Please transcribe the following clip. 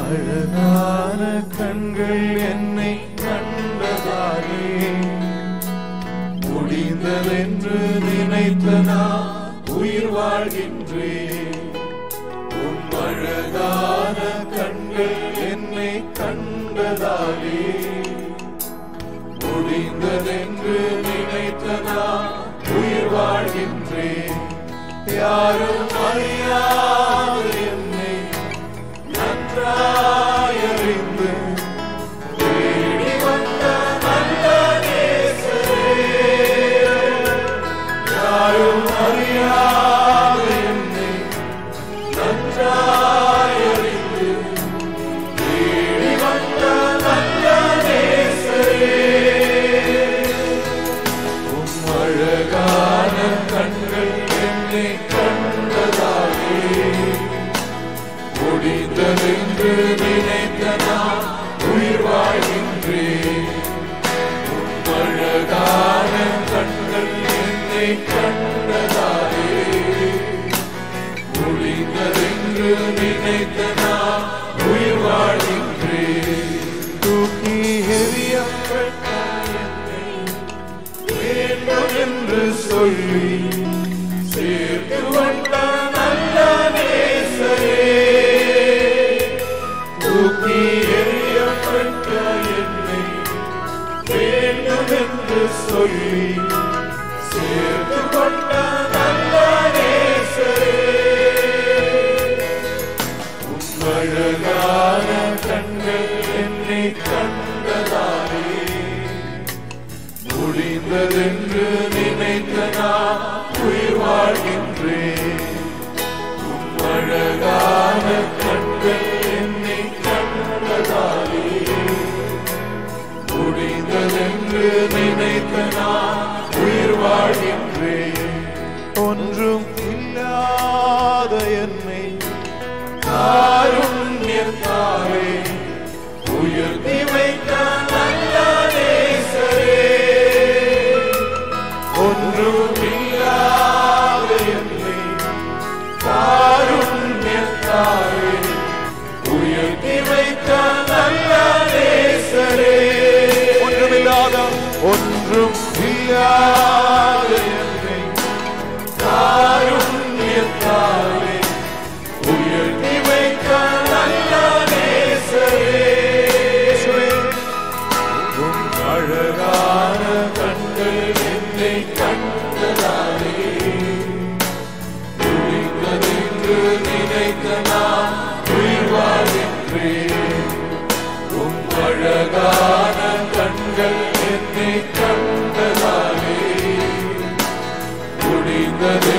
அழகான கண்கள் என்னை கண்டதாலே முடிந்ததென்று நினைத்த நான் உயிர் வாழ்கின்றேன் உன் அழகான கண்கள் என்னை கண்டதாலே முடிந்ததென்று நினைத்த நான் உயிர் வாழ்கின்றேன் யாரும் அறியாத என்னை நன்றாயறிந்து தேடி வந்த நல்ல நேசரே. யாரும் அறியாத என்னை நன்றாயறிந்து தேடி வந்த நல்ல நேசரே. உம் அழகான கண்கள் என்னை கண்டதாலே முடிந்ததென்று நினைத்த நான் உயிர் வாழ்கின்றேன் உம் அழகான கண்கள் என்னை கண்டதாலே முடிந்ததென்று நினைத்த நான் உயிர் வாழ்கின்றேன் தூக்கி எறியப்பட்ட என்னை வேண்டும் என்று சொல்லி சேர்த்து கொண்ட நல்ல நேசரே தூக்கி எறியப்பட்ட என்னை வேண்டும் என்று சொல்லி சேர்த்து கொண்ட நல்ல நேசரே உம் அழகான கண்கள் என்னை கண்டதாலே முடிந்ததென்று நினைத்த நான் உயிர் வாழ்கின்றேன் உம் அழகான கண்கள் என்னை கண்டதாலே முடிந்ததென்று நினைத்த நான் உயிர் வாழ்கின்றேன் ஒன்றும் இல்லாத என்னை காருண்யத்தாலே உயர்த்தி வைத்த நல்ல நேசரே ஒன்றும் இல்லாத என்னை காருண்யத்தாலே உயர்த்தி வைத்த நல்ல நேசரே ஒன்றுமில்லாத ஒன்றும் இல்லாத என்னை காருண்யத்தாலே உயர்த்தி வைத்த நல்ல நேசரே உன் அழகான கண்கள் என்னை கண்டதாலே முடிந்ததென்று நினைத்த நான் உயிர் வாழ்கின்றேன் உன் அழகான கண்கள் என்னை கண்டதாலே முடிந்ததென்று